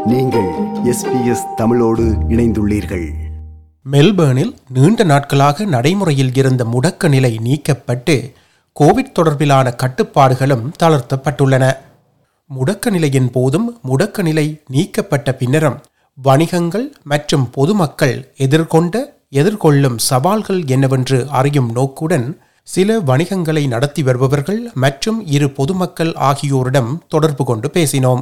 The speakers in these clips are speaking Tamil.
நீங்கள் எஸ்பிஎஸ் தமிழோடு இணைந்துள்ளீர்கள் மெல்பேர்னில் நீண்ட நாட்களாக நடைமுறையில் இருந்த முடக்க நிலை நீக்கப்பட்டு கோவிட் தொடர்பிலான கட்டுப்பாடுகளும் தளர்த்தப்பட்டுள்ளன முடக்க நிலையின் போதும் முடக்க நிலை நீக்கப்பட்ட பின்னரும் வணிகங்கள் மற்றும் பொதுமக்கள் எதிர்கொண்ட எதிர்கொள்ளும் சவால்கள் என்னவென்று அறியும் நோக்குடன் சில வணிகங்களை நடத்தி வருபவர்கள் மற்றும் இரு பொதுமக்கள் ஆகியோரிடம் தொடர்பு கொண்டு பேசினோம்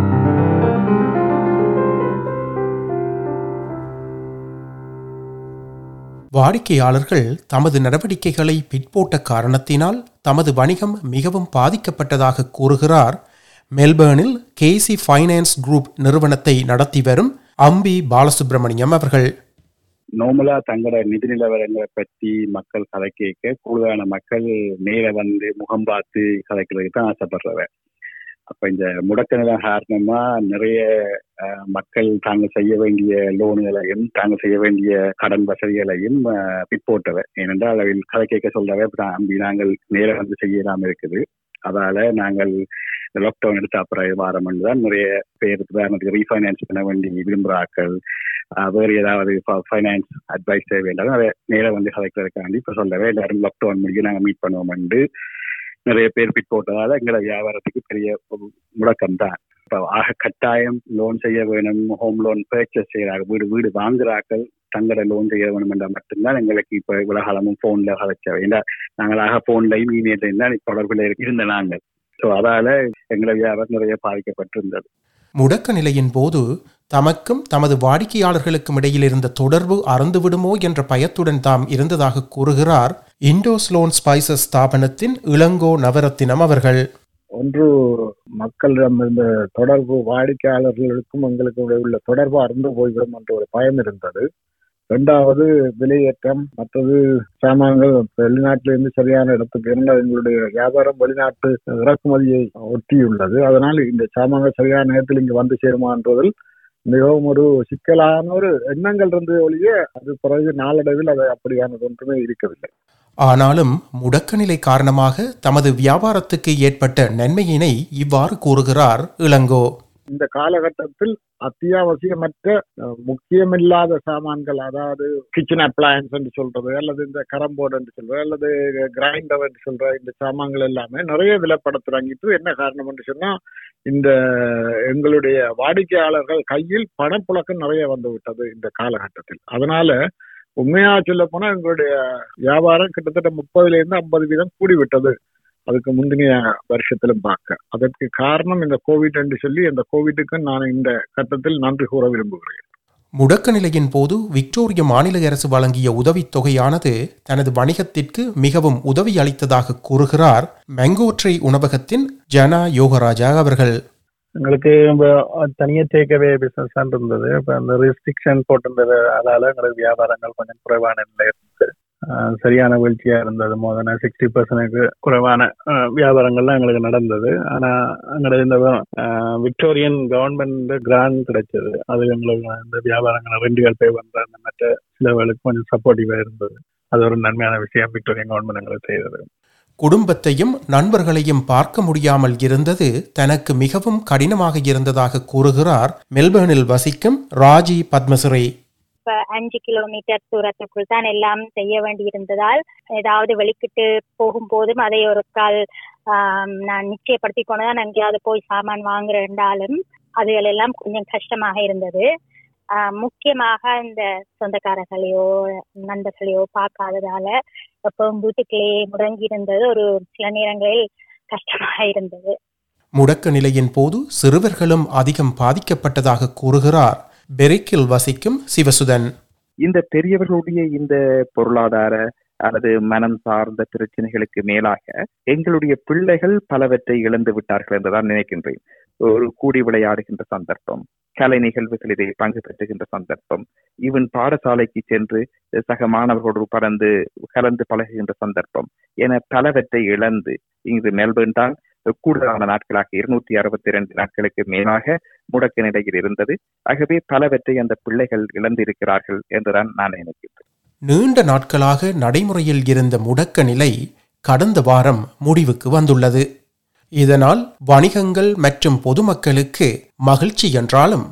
வாடிக்கையாளர்கள் தமது நடவடிக்கைகளை பிற்போட்ட காரணத்தினால் தமது வணிகம் மிகவும் பாதிக்கப்பட்டதாக கூறுகிறார் மெல்பேர்னில் கேசி ஃபைனான்ஸ் குரூப் நிறுவனத்தை நடத்தி வரும் அம்பி பாலசுப்ரமணியம் அவர்கள் நார்மலா தங்களோட நிதி நிலவரங்களை பற்றி மக்கள் கதை கேட்க கூடுதலான மக்கள் நேர வந்து முகம் பார்த்து கதைக்கிறதுக்கு தான் ஆசைப்படுறவ அப்ப இந்த முடக்க நிலை காரணமா நிறைய அஹ், மக்கள் தாங்க செய்ய வேண்டிய லோன்களையும் தாங்க செய்ய வேண்டிய கடன் வசதிகளையும் அஹ், பிற்போட்டவ ஏனென்றால் அவையில் கதை கேட்க சொல்லவே அம்பி நாங்கள் நேர வந்து செய்யலாம் இருக்குது அதால நாங்கள் லாக்டவுன் எடுத்த அப்புறம் வாரம் தான் நிறைய பேர் உதாரணத்துக்கு ரீஃபைனான்ஸ் பண்ண வேண்டி விரும்புகிறார்கள் ஆஹ் வேறு ஏதாவது ஃபைனான்ஸ் அட்வைஸ் தேவை என்றாலும் அதை நேராக வந்து கலைக்கிறதுக்காண்டி இப்போ சொல்லவே எல்லாரும் லாக்டவுன் முடிஞ்சு நாங்கள் மீட் பண்ணுவோம்ண்டு நிறைய பேர் பிட் போட்டதால எங்களை வியாபாரத்துக்கு பெரிய ஒரு முடக்கம் தான் இப்போ ஆக கட்டாயம் லோன் செய்ய வேணும் ஹோம் லோன் பர்ச்சேஸ் செய்கிறாங்க வீடு வீடு வாங்குறாக்கள் தங்களோட லோன் செய்ய வேணும் என்றால் மட்டும்தான் எங்களுக்கு இப்போ இவ்வளவு காலமும் ஃபோனில் கலைச்ச ஏன்னா நாங்களாக ஃபோன்லையும் இமெயிலையும் தான் தொடர்பில் இருந்த நாங்கள் ஸோ அதால எங்களை வியாபாரம் நிறைய பாதிக்கப்பட்டிருந்தது முடக்க நிலையின் போது தமக்கும் தமது வாடிக்கையாளர்களுக்கும் இடையில் இருந்த தொடர்பு அறந்துவிடுமோ என்ற பயத்துடன் தாம் இருந்ததாக கூறுகிறார் இண்டோஸ் லோன் ஸ்பைசஸ் ஸ்தாபனத்தின் இளங்கோ நவரத்தினம் அவர்கள் ஒன்று மக்களிடம் இருந்த தொடர்பு வாடிக்கையாளர்களுக்கும் எங்களுக்கு உள்ள தொடர்பு அறந்து போய்விடும் என்ற ஒரு பயம் இருந்தது இரண்டாவது விலையேற்றம் மற்றது சாமான்கள் வெளிநாட்டிலிருந்து சரியான இடத்துக்கு என்ன எங்களுடைய வியாபாரம் வெளிநாட்டு இறக்குமதியை ஒட்டியுள்ளது அதனால் இந்த சாமான்கள் சரியான நேரத்தில் இங்கு வந்து சேருமான்றதில் மிகவும் ஒரு சிக்கலான ஒரு எண்ணங்கள் இருந்தது ஒழிய அது பிறகு நாளடைவில் அது அப்படியானது ஒன்றுமே இருக்கவில்லை ஆனாலும் முடக்க நிலை காரணமாக தமது வியாபாரத்துக்கு ஏற்பட்ட நன்மையினை இவ்வாறு கூறுகிறார் இளங்கோ இந்த காலகட்டத்தில் அத்தியாவசியமற்ற அஹ், முக்கியமில்லாத சாமான்கள் அதாவது கிச்சன் அப்ளையன்ஸ் என்று சொல்றது அல்லது இந்த கரம்போர்டு என்று சொல்றது அல்லது கிரைண்டர் என்று சொல்ற இந்த சாமான்கள் எல்லாமே நிறைய விலைப்பட தொடங்கிட்டு என்ன காரணம் என்று சொன்னா இந்த எங்களுடைய வாடிக்கையாளர்கள் கையில் பணப்புழக்கம் நிறைய வந்து விட்டது இந்த காலகட்டத்தில் அதனால உண்மையா சொல்ல போனா எங்களுடைய வியாபாரம் கிட்டத்தட்ட முப்பதுல இருந்து ஐம்பது வீதம் கூடிவிட்டது அதுக்கு முந்தின வருஷத்திலும் பார்க்க அதற்கு காரணம் இந்த கோவிட் என்று சொல்லி அந்த கோவிட்டுக்கு நான் இந்த கட்டத்தில் நன்றி கூற விரும்புகிறேன் முடக்க நிலையின் போது விக்டோரிய மாநில அரசு வழங்கிய உதவித் தொகையானது தனது வணிகத்திற்கு மிகவும் உதவி அளித்ததாக கூறுகிறார் மேங்கோட்ரி உணவகத்தின் ஜனா யோகராஜா அவர்கள் எங்களுக்கு தனியாக டேக்அவே பிஸ்னஸ் தான் இருந்தது இப்போ அந்த ரெஸ்ட்ரிக்ஷன் போட்டிருந்தது அதால எங்களுக்கு வியாபாரங்கள் கொஞ்சம் குறைவான நிலை இருந்தது ஆஹ் சரியான வீழ்ச்சியா இருந்தது மோதன சிக்ஸ்டி பர்சன்ட்டுக்கு குறைவான ஆஹ் வியாபாரங்கள்லாம் எங்களுக்கு நடந்தது ஆனா எங்களுக்கு இந்த ஆஹ் விக்டோரியன் கவர்மெண்ட் கிராண்ட் கிடைச்சது அது எங்களுக்கு இந்த வியாபாரங்கள் ரெண்டுகள் பே பண்ற அந்த மற்ற சிலவர்களுக்கு கொஞ்சம் சப்போர்ட்டிவா இருந்தது அது ஒரு நன்மையான விஷயம் விக்டோரியன் கவர்மெண்ட் எங்களுக்கு செய்தது குடும்பத்தையும் நண்பர்களையும் பார்க்க முடியாமல் இருந்தது தனக்கு மிகவும் கடினமாக இருந்ததாக கூறுகிறார் மெல்பேர்னில் வசிக்கும் ராஜி பத்மசுரை இப்ப அஞ்சு கிலோமீட்டர் தூரத்துக்குள் தான் எல்லாம் செய்ய வேண்டியிருந்ததால் ஏதாவது வெளிக்கிட்டு போகும்போதும் அதை ஒரு கால் ஆம், நான் நிச்சயப்படுத்தி கொண்டுதான் எங்கேயாவது போய் சாமான் வாங்குறேன்டாலும் அதுகள் எல்லாம் கொஞ்சம் கஷ்டமாக இருந்தது ஆஹ், முக்கியமாக இந்த சொந்தக்காரர்களையோ நண்பர்களையோ பார்க்காததால எப்பவும் வீட்டுக்குள்ளேயே முடங்கி இருந்தது ஒரு சில நேரங்களில் கஷ்டமாக இருந்தது முடக்க நிலையின் போது சிறுவர்களும் அதிகம் பாதிக்கப்பட்டதாக கூறுகிறார் பெரிக்கில் வசிக்கும் சிவசுதன் இந்த பெரியவர்களுடைய இந்த பொருளாதார அல்லது மனம் சார்ந்த பிரச்சனைகளுக்கு மேலாக எங்களுடைய பிள்ளைகள் பலவற்றை இழந்து விட்டார்கள் என்றுதான் நினைக்கின்றேன் ஒரு கூடி விளையாடுகின்ற சந்தர்ப்பம் கலை நிகழ்வுகளிலே பங்கு பெற்றுகின்ற சந்தர்ப்பம் ஈவன் பாடசாலைக்கு சென்று சக மாணவர்களோடு பறந்து கலந்து பழகுகின்ற சந்தர்ப்பம் என பலவற்றை இழந்து இங்கு மெல்பர்ன் தான் கூடுதலான நாட்களாக இருநூற்றி அறுபத்தி இரண்டு நாட்களுக்கு மேலாக முடக்க நிலையில் இருந்தது ஆகவே பலவற்றை அந்த பிள்ளைகள் இழந்திருக்கிறார்கள் என்றுதான் நான் நினைக்கின்றேன் நீண்ட நாட்களாக நடைமுறையில் இருந்த முடக்க நிலை கடந்த வாரம் முடிவுக்கு வந்துள்ளது இதனால் வணிகங்கள் மற்றும் பொதுமக்களுக்கு மகிழ்ச்சி என்றாலும்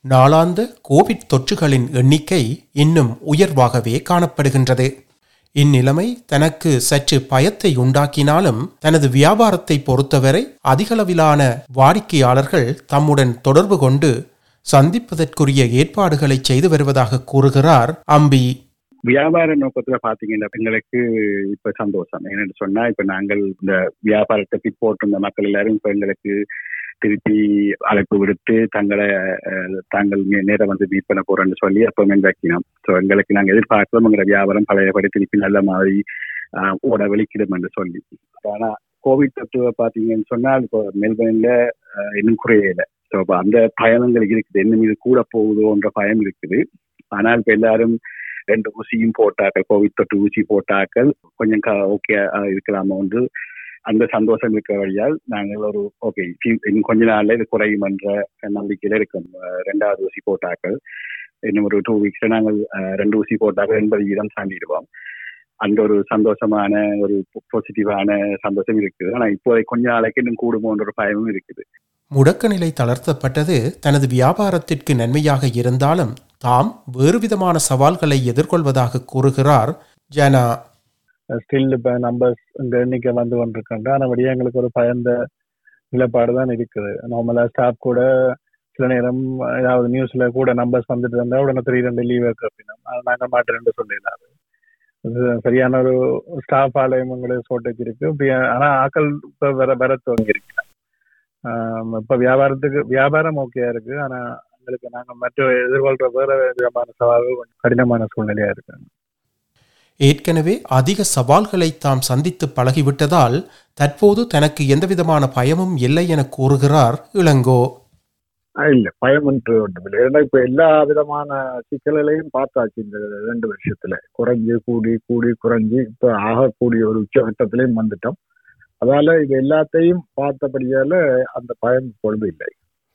நாளாந்த கோவிட் தொற்றுகளின் எண்ணிக்கை இன்னும் உயர்வாகவே காணப்படுகின்றது இந்நிலைமை தனக்கு சற்று பயத்தை உண்டாக்கினாலும் தனது வியாபாரத்தை பொறுத்தவரை அதிகளவிலான வாடிக்கையாளர்கள் தம்முடன் தொடர்பு கொண்டு சந்திப்பதற்குரிய ஏற்பாடுகளை செய்து வருவதாக கூறுகிறார் அம்பி வியாபார நோக்கத்துல பாத்தீங்கன்னா எங்களுக்கு இப்ப சந்தோஷம் என்னன்னு சொன்னா இப்ப நாங்கள் இந்த வியாபாரத்தை போட்டிருந்த மக்கள் எல்லாரும் இப்ப எங்களுக்கு திருப்பி அழைப்பு விடுத்து தங்களை அஹ், தாங்கள் நே- நேரம் வந்து மீட் பண்ண போறோம்னு சொல்லி அப்போமெண்ட் வைக்கணும் ஸோ எங்களுக்கு நாங்கள் எதிர்பார்க்கிறோம் எங்களோட வியாபாரம் பழையபடி திருப்பி நல்ல மாதிரி அஹ், ஓட வெளிக்கிடும் என்று சொல்லி ஆனா கோவிட் தொற்று பாத்தீங்கன்னு சொன்னால் இப்போ மெல்பர்ன்ல அஹ், இன்னும் குறையல ஸோ அந்த பயணங்கள் இருக்குது இன்னும் இது கூட போகுதோன்ற பயம் இருக்குது ஆனால் இப்ப எல்லாரும் ரெண்டு ஊசியும் போட்டாக்கள் கோவிட் தொற்று ஊசி போட்டாக்கள் கொஞ்சம் ஓகே இருக்கலாமா வந்து அந்த சந்தோஷம் இருக்கிற வழியால் நாங்கள் ஒரு ஓகே இன்னும் கொஞ்ச நாள்ல இது குறையும் என்ற நம்பிக்கையில இருக்கோம் அஹ் ரெண்டாவது ஊசி போட்டாக்கள் இன்னும் ஒரு டூ வீக்ஸ்ல நாங்கள் அஹ், ரெண்டு ஊசி போட்டாக்கள் எண்பது வீதம் தாண்டிடுவோம் அந்த ஒரு சந்தோஷமான ஒரு பாசிட்டிவான சந்தோஷம் இருக்குது ஆனா இப்போதைக்கு கொஞ்ச நாளைக்கு இன்னும் கூடுமோன்ற ஒரு பயமும் இருக்குது முடக்க நிலை தளர்த்தப்பட்டது தனது வியாபாரத்திற்கு நன்மையாக இருந்தாலும் தாம் வேறு விதமான சவால்களை எதிர்கொள்வதாக கூறுகிறார் ஜனா ஸ்டில் இப்போ நம்பர்ஸ் இந்த எண்ணிக்கை வந்து கொண்டிருக்கின்ற ஆனபடியே எங்களுக்கு ஒரு பயந்த நிலைப்பாடு தான் இருக்குது நார்மலாக ஸ்டாஃப் கூட சில நேரம் ஏதாவது நியூஸ்ல கூட நம்பர்ஸ் வந்துட்டு இருந்தால் உடனே த்ரீ ரெண்டு லீவ் இருக்கு அப்படின்னா அது நாங்கள் மாட்டு ரெண்டு சொல்லிடலாம் அது சரியான ஒரு ஸ்டாஃப் ஆலயம் எங்களுக்கு ஷார்ட்டேஜ் இருக்கு இப்ப ஆனா ஆக்கள் இப்போ வர வர துவங்கி இருக்கு இப்போ வியாபாரத்துக்கு வியாபாரம் ஓகேயா இருக்கு ஆனா எங்களுக்கு நாங்க மற்ற எதிர்கொள்ற வேற விதமான சவால்கள் கொஞ்சம் கடினமான சூழ்நிலையா இருக்கு ஏற்கனவே அதிக சவால்களை தாம் சந்தித்து பழகிவிட்டதால் தற்போது தனக்கு எந்தவிதமான பயமும் இல்லை என கூறுகிறார் இளங்கோ ஆஹ் இல்ல பயம் என்று ஒன்றுமில்லை ஏன்னா இப்ப எல்லா விதமான சிக்கல்களையும் பார்த்தாச்சு இந்த ரெண்டு வருஷத்துல குறைஞ்சு கூடி கூடி குறைஞ்சு இப்ப ஆகக்கூடிய ஒரு உச்சகட்டத்திலையும் வந்துட்டோம் அதால இது எல்லாத்தையும் பார்த்தபடியால அந்த பயம் இப்பொழுது இல்லை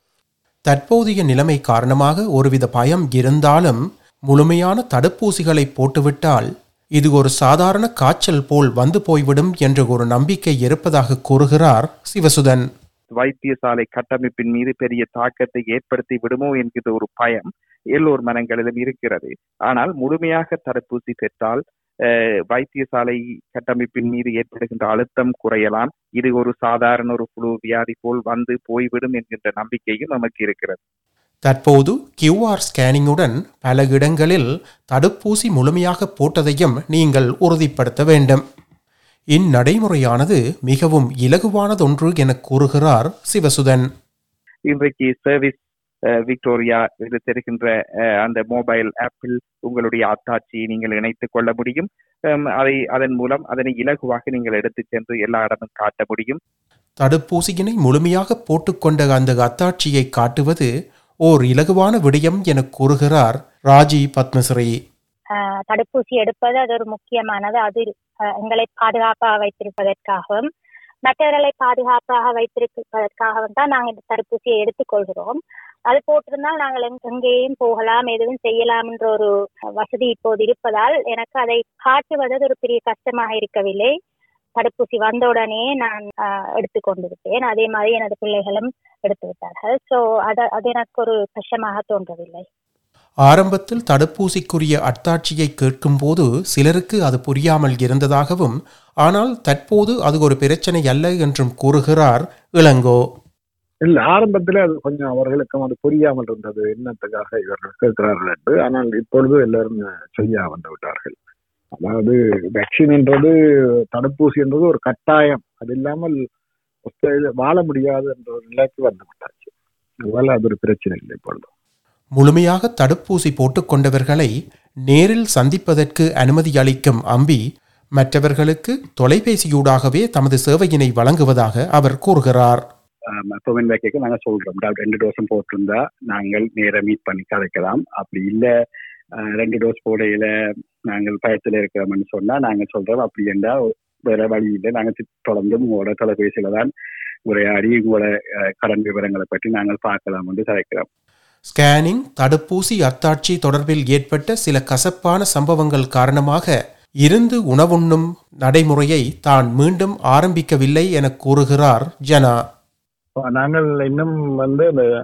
தற்போதைய நிலைமை காரணமாக ஒருவித பயம் இருந்தாலும் முழுமையான தடுப்பூசிகளை போட்டுவிட்டால் இது ஒரு சாதாரண காய்ச்சல் போல் வந்து போய்விடும் என்ற ஒரு நம்பிக்கை இருப்பதாக கூறுகிறார் சிவசுதன் வைத்தியசாலை கட்டமைப்பின் மீது பெரிய தாக்கத்தை ஏற்படுத்தி விடுமோ என்கிற ஒரு பயம் எல்லோர் மனங்களிலும் இருக்கிறது ஆனால் முழுமையாக தடுப்பூசி பெற்றால் அஹ், வைத்தியசாலை கட்டமைப்பின் மீது ஏற்படுகின்ற அழுத்தம் குறையலாம் இது ஒரு சாதாரண ஒரு புழு வியாதி போல் வந்து போய்விடும் என்கின்ற நம்பிக்கையும் நமக்கு இருக்கிறது தற்போது கியூஆர் ஸ்கேனிங்குடன் பல இடங்களில் தடுப்பூசி முழுமையாக போட்டதையும் நீங்கள் உறுதிப்படுத்த வேண்டும் இந்நடைமுறையானது மிகவும் இலகுவானதொன்று என கூறுகிறார் சிவசுதன் இன்றைக்கு சர்வீஸ் விக்டோரியா இது தருகின்ற அஹ், அந்த மொபைல் ஆப்பில் உங்களுடைய அத்தாட்சியை நீங்கள் இணைத்துக் கொள்ள முடியும் ஹம், அதை அதன் மூலம் அதனை இலகுவாக நீங்கள் எடுத்துச் சென்று எல்லா இடமும் காட்ட முடியும் தடுப்பூசியினை முழுமையாக போட்டுக்கொண்ட அந்த அத்தாட்சியை காட்டுவது ஓர் இலகுவான விடயம் என கூறுகிறார் ராஜி பத்மஸ்ரீ ஆஹ் தடுப்பூசி எடுப்பது அது ஒரு முக்கியமானது அது ஆஹ் எங்களை பாதுகாப்பாக வைத்திருப்பதற்காகவும் மற்றவர்களை பாதுகாப்பாக வைத்திருப்பதற்காகவும் தான் நாங்கள் இந்த தடுப்பூசியை எடுத்துக்கொள்கிறோம் அது போட்டிருந்தால் நாங்கள் எங்க- எங்கேயும் போகலாம் எதுவும் செய்யலாம் என்ற ஒரு வசதி இப்போது இருப்பதால் எனக்கு அதை காட்டுவது அது ஒரு பெரிய கஷ்டமாக இருக்கவில்லை தடுப்பூசி வந்தவுடனே நான் ஆஹ் எடுத்துக்கொண்டு விட்டேன் அதே மாதிரி எனது பிள்ளைகளும் எடுத்து விட்டார்கள் ஸோ அது அது எனக்கு ஒரு கஷ்டமாக தோன்றவில்லை ஆரம்பத்தில் தடுப்பூசிக்குரிய அத்தாட்சியை கேட்கும்போது சிலருக்கு அது புரியாமல் இருந்ததாகவும் ஆனால் தற்போது அது ஒரு பிரச்சனை அல்ல என்றும் கூறுகிறார் இளங்கோ இல்ல ஆரம்பத்துல அது கொஞ்சம் அவர்களுக்கும் அது புரியாமல் இருந்தது என்னத்துக்காக இவர்கள் கேட்கிறார்கள் என்று ஆனால் இப்பொழுது எல்லாரும் செய்ய வந்து விட்டார்கள் அதாவது வேக்சின் என்றது தடுப்பூசி என்றது ஒரு கட்டாயம் அது இல்லாமல் ஒத்தையில வாழ முடியாது என்ற ஒரு நிலைக்கு வந்து விட்டாச்சு அதனால அது ஒரு பிரச்சனை இல்லை இப்பொழுது முழுமையாக தடுப்பூசி போட்டுக்கொண்டவர்களை நேரில் சந்திப்பதற்கு அனுமதி அளிக்கும் அம்பி மற்றவர்களுக்கு தொலைபேசியூடாகவே தமது சேவையினை வழங்குவதாக அவர் கூறுகிறார் கோவின் வேக்கைக்கு நாங்கள் சொல்றோம் டாக்டர் ரெண்டு டோஸும் போட்டிருந்தா நாங்கள் நேர மீட் பண்ணி கதைக்கலாம் அப்படி இல்லை ரெண்டு டோஸ் போடையில நாங்கள் பயத்தில் இருக்கிறோம்னு சொன்னா நாங்கள் சொல்றோம் அப்படி என்றால் வேற வழி இல்லை நாங்கள் தி- தொடர்ந்து உங்களோட தொலைபேசியில தான் உரையாடி உங்களோட அஹ், கடன் விவரங்களை பற்றி நாங்கள் பார்க்கலாம் என்று கதைக்கிறோம் ஸ்கேனிங் தடுப்பூசி அத்தாட்சி தொடர்பில் ஏற்பட்ட சில கசப்பான சம்பவங்கள் காரணமாக இருந்து உணவுண்ணும் நடைமுறையை தான் மீண்டும் ஆரம்பிக்கவில்லை என கூறுகிறார் ஜனா நாங்கள் இன்னும் வந்து இந்த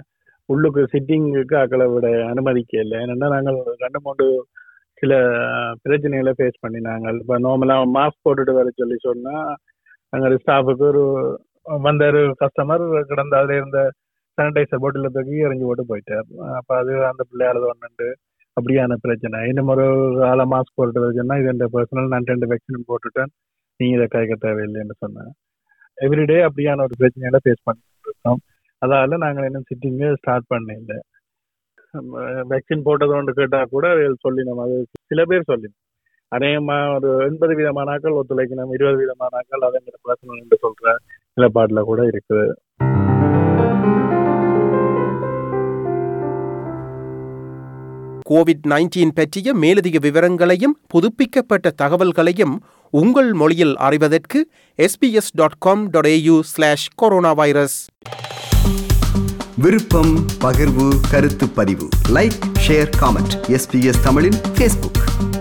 உள்ளுக்கு சிட்டிங்குக்கு ஆக்களை விட அனுமதிக்க இல்லை ஏன்னா நாங்கள் ரெண்டு மூணு சில பிரச்சனைகளை ஃபேஸ் பண்ணி நாங்கள் இப்போ நார்மலாக மாஸ்க் போட்டுட்டு வர சொல்லி சொன்னால் அங்கே ஸ்டாஃபுக்கு ஒரு வந்த ஒரு கஸ்டமர் கிடந்த அதில் இருந்த சானிடைசர் பாட்டில் தூக்கி எறிஞ்சு போட்டு போயிட்டார் அப்போ அது அந்த பிள்ளையாரது ஒன்று அப்படியான பிரச்சனை இன்னும் ஒரு ஆளை மாஸ்க் போட்டுட்டு வர சொன்னால் இது இந்த பர்சனல் நான் ரெண்டு வேக்சின் போட்டுட்டேன் நீங்கள் இதை கைக்க தேவையில்லைன்னு சொன்னேன் எவ்ரிடே அப்படியான ஒரு பிரச்சனையில ஃபேஸ் பண்ணிட்டு இருக்கோம் அதால நாங்கள் இன்னும் சிட்டிங்கு ஸ்டார்ட் பண்ண இல்லை வேக்சின் போட்டது ஒன்று கேட்டால் கூட சொல்லினோம் அது சில பேர் சொல்லினோம் அநேகமா ஒரு எண்பது விதமான ஆக்கள் ஒத்துழைக்கணும் இருபது விதமான ஆக்கள் அதை பர்சனல் என்று சொல்ற நிலப்பாடுல கூட இருக்குது கோவிட் நைன்டீன் பற்றிய மேலதிக விவரங்களையும் புதுப்பிக்கப்பட்ட தகவல்களையும் உங்கள் மொழியில் அறிவதற்கு SBS dot com dot AU slash corona virus விருப்பம் பகிர்வு கருத்து பதிவு லைக் ஷேர் காமெண்ட் எஸ்பிஎஸ் தமிழின் ஃபேஸ்புக்